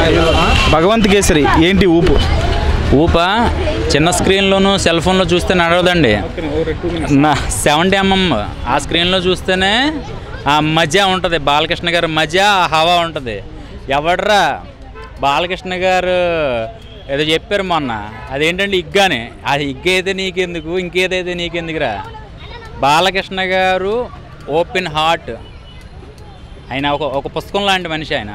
భగవంత్ కేసరి ఏంటి ఊపు ఊప చిన్న స్క్రీన్లోను సెల్ ఫోన్లో చూస్తే నడవదండి నా సెవెంటీ ఎంఎం ఆ స్క్రీన్లో చూస్తేనే ఆ మజా ఉంటుంది బాలకృష్ణ గారు మజా ఆ హవా ఉంటుంది ఎవడ్రా బాలకృష్ణ గారు ఏదో చెప్పారు మొన్న అదేంటంటే ఇగ్గానే అది ఇగ్గైతే నీకెందుకు ఇంకేదైతే నీకెందుకురా బాలకృష్ణ గారు ఓపెన్ హార్ట్ ఆయన ఒక ఒక పుస్తకం లాంటి మనిషి ఆయన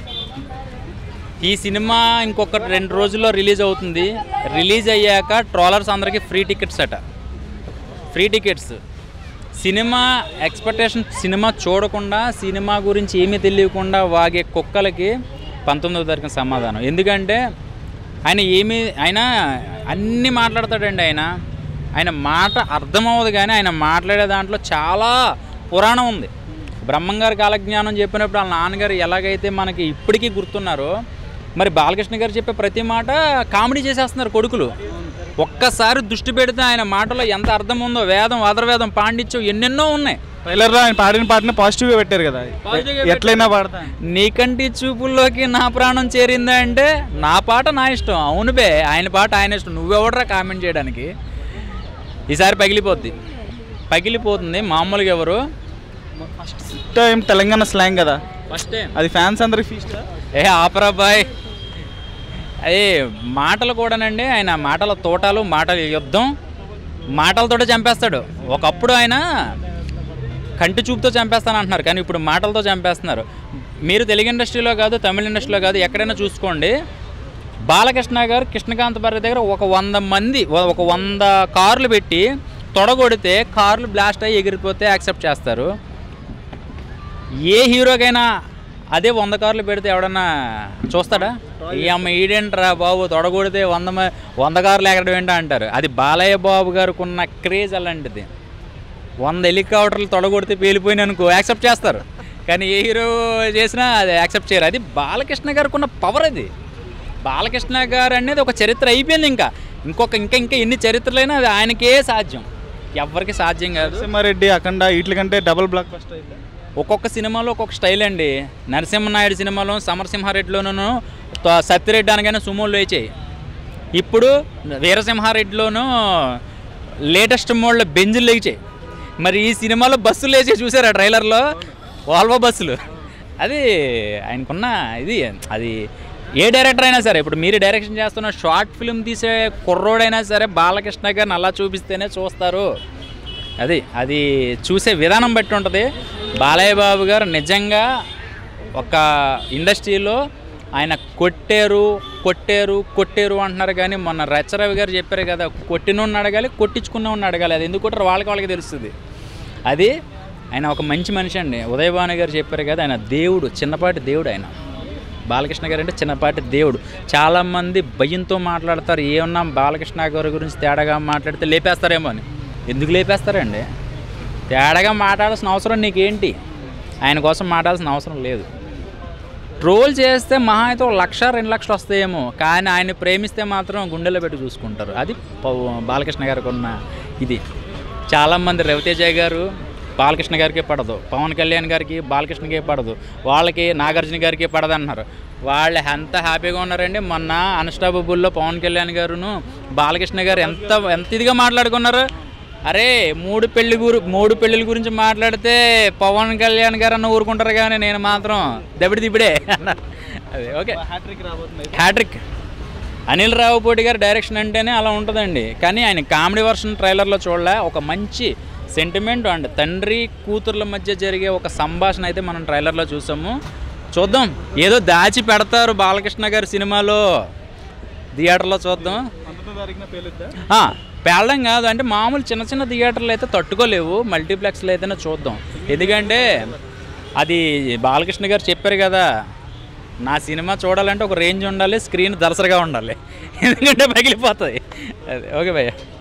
ఈ సినిమా ఇంకొక రెండు రోజుల్లో రిలీజ్ అవుతుంది రిలీజ్ అయ్యాక ట్రోలర్స్ అందరికీ ఫ్రీ టికెట్స్ అట ఫ్రీ టికెట్స్ సినిమా ఎక్స్పెక్టేషన్ సినిమా చూడకుండా సినిమా గురించి ఏమీ తెలియకుండా వాగే కుక్కలకి పంతొమ్మిదవ తారీఖున సమాధానం ఎందుకంటే ఆయన ఏమి ఆయన అన్నీ మాట్లాడతాడండి ఆయన ఆయన మాట అర్థమవుదు కానీ ఆయన మాట్లాడే దాంట్లో చాలా పురాణం ఉంది బ్రహ్మంగారి కాలజ్ఞానం చెప్పినప్పుడు వాళ్ళ నాన్నగారు ఎలాగైతే మనకి ఇప్పటికీ గుర్తున్నారో మరి బాలకృష్ణ గారు చెప్పే ప్రతి మాట కామెడీ చేసేస్తున్నారు కొడుకులు ఒక్కసారి దృష్టి పెడితే ఆయన మాటలో ఎంత అర్థం ఉందో వేదం అదర్వేదం పాండిత్యం ఎన్నెన్నో ఉన్నాయి ట్రైలర్లో ఆయన పాడిన పాటని పాజిటివ్గా పెట్టారు కదా Positive గా ఎట్లయినా పాడతా నీకంటి చూపుల్లోకి నా ప్రాణం చేరిందా అంటే నా పాట నా ఇష్టం అవును బే ఆయన పాట ఆయన ఇష్టం నువ్వెవడరా కామెంట్ చేయడానికి ఈసారి పగిలిపోద్ది పగిలిపోతుంది మామూలుగా ఎవరు ఫస్ట్ టైం తెలంగాణ స్లాంగ్ కదా ఫస్ట్ టైం అది ఫ్యాన్స్ అందరికి ఫీస్ట్ ఏ ఆపరా బాయ్ అదే మాటలు కూడానండి ఆయన మాటల తోటలు మాటల యుద్ధం మాటలతోటే చంపేస్తాడు ఒకప్పుడు ఆయన కంటి చూపుతో చంపేస్తాను అంటున్నారు కానీ ఇప్పుడు మాటలతో చంపేస్తున్నారు మీరు తెలుగు ఇండస్ట్రీలో కాదు తమిళ ఇండస్ట్రీలో కాదు ఎక్కడైనా చూసుకోండి బాలకృష్ణ గారు కృష్ణకాంత్ భారతి దగ్గర ఒక వంద మంది ఒక వంద కార్లు పెట్టి తొడగొడితే కార్లు బ్లాస్ట్ అయ్యి ఎగిరిపోతే యాక్సెప్ట్ చేస్తారు ఏ హీరోకైనా అదే వంద కార్లు పెడితే ఎవడన్నా చూస్తాడా ఈ అమ్మ ఈడేంట్రా బాబు తొడగొడితే వంద మ- వంద కార్లు ఎగరడం ఏంటో అంటారు అది బాలయ్య బాబు గారికి ఉన్న క్రేజ్ అలాంటిది వంద హెలికాప్టర్లు తొడగొడితే పేలిపోయిన అనుకో యాక్సెప్ట్ చేస్తారు కానీ ఏ హీరో చేసినా అది యాక్సెప్ట్ చేయరు అది బాలకృష్ణ గారికి ఉన్న పవర్ అది బాలకృష్ణ గారు అనేది ఒక చరిత్ర అయిపోయింది ఇంకా ఇంకొక ఇంకా ఇంకా ఎన్ని చరిత్రలైనా అది ఆయనకే సాధ్యం ఎవరికి సాధ్యం కాదు నరసింహారెడ్డి అఖండ వీటి కంటే డబుల్ బ్లాక్ ఫస్ట్ అయితే ఒక్కొక్క సినిమాలో ఒక్కొక్క స్టైల్ అండి నరసింహనాయుడు సినిమాలో సమరసింహారెడ్డిలోనూ త- సత్యరెడ్డి అనగానే సుమోలు లేచాయి ఇప్పుడు వీరసింహారెడ్డిలోనూ లేటెస్ట్ మోడ్లో బెంజులు లేచాయి మరి ఈ సినిమాలో బస్సులు లేచే చూసారా ట్రైలర్లో వాల్వో బస్సులు అది ఆయనకున్న ఇది అది ఏ డైరెక్టర్ అయినా సరే ఇప్పుడు మీరు డైరెక్షన్ చేస్తున్న షార్ట్ ఫిల్మ్ తీసే కుర్రోడైనా సరే బాలకృష్ణ గారిని అలా చూపిస్తేనే చూస్తారు అది అది చూసే విధానం బట్టి ఉంటుంది బాలయ్య బాబు గారు నిజంగా ఒక ఇండస్ట్రీలో ఆయన కొట్టారు కొట్టారు కొట్టారు అంటున్నారు కానీ మొన్న రచరవి గారు చెప్పారు కదా కొట్టినోడిని అడగాలి కొట్టించుకున్నవాడిని అడగాలి అది ఎందుకు కొట్టారు వాళ్ళకి వాళ్ళకి తెలుస్తుంది అది ఆయన ఒక మంచి మనిషి అండి ఉదయభాను గారు చెప్పారు కదా ఆయన దేవుడు చిన్నపాటి దేవుడు ఆయన బాలకృష్ణ గారు అంటే చిన్నపాటి దేవుడు చాలామంది భయంతో మాట్లాడతారు ఏమన్నా బాలకృష్ణ గారి గురించి తేడాగా మాట్లాడితే లేపేస్తారేమో అని ఎందుకు లేపేస్తారండి తేడాగా మాట్లాడాల్సిన అవసరం నీకేంటి ఆయన కోసం మాట్లాడాల్సిన అవసరం లేదు ట్రోల్ చేస్తే మహా అయితే ఒక లక్ష రెండు లక్షలు వస్తాయేమో కానీ ఆయన ప్రేమిస్తే మాత్రం గుండెలో పెట్టి చూసుకుంటారు అది పవ- బాలకృష్ణ గారికి ఉన్న ఇది చాలామంది రవితేజ గారు బాలకృష్ణ గారికి పడదు పవన్ కళ్యాణ్ గారికి బాలకృష్ణకే పడదు వాళ్ళకి నాగార్జున గారికి పడదు అంటున్నారు వాళ్ళు ఎంత హ్యాపీగా ఉన్నారండి మొన్న అన్స్టాబుల్లో పవన్ కళ్యాణ్ గారును బాలకృష్ణ గారు ఎంత ఎంత ఇదిగా మాట్లాడుకున్నారు అరే మూడు పెళ్లి గురి మూడు పెళ్ళిళ్ళ గురించి మాట్లాడితే పవన్ కళ్యాణ్ గారు అన్న ఊరుకుంటారు కానీ నేను మాత్రం దెబ్బడి దిబ్బడే అన్నారు అదే ఓకే హ్యాట్రిక్ రాబోతుంది హ్యాట్రిక్ అనిల్ రావుపోటి గారి డైరెక్షన్ అంటేనే అలా ఉంటుందండి కానీ ఆయన కామెడీ వర్షన్ ట్రైలర్లో చూడలే ఒక మంచి సెంటిమెంట్ అండ్ తండ్రి కూతుర్ల మధ్య జరిగే ఒక సంభాషణ అయితే మనం ట్రైలర్లో చూసాము చూద్దాం ఏదో దాచి పెడతారు బాలకృష్ణ గారి సినిమాలో థియేటర్లో చూద్దాం పంతొమ్మిదో తారీఖున పేలుద్దా ఆ, పేలడం కాదు అంటే మామూలు చిన్న చిన్న థియేటర్లు అయితే తట్టుకోలేవు మల్టీప్లెక్స్లో అయితేనే చూద్దాం ఎందుకంటే అది బాలకృష్ణ గారు చెప్పారు కదా నా సినిమా చూడాలంటే ఒక రేంజ్ ఉండాలి స్క్రీన్ దరసరిగా ఉండాలి ఎందుకంటే పగిలిపోతుంది అదే ఓకే భయ్య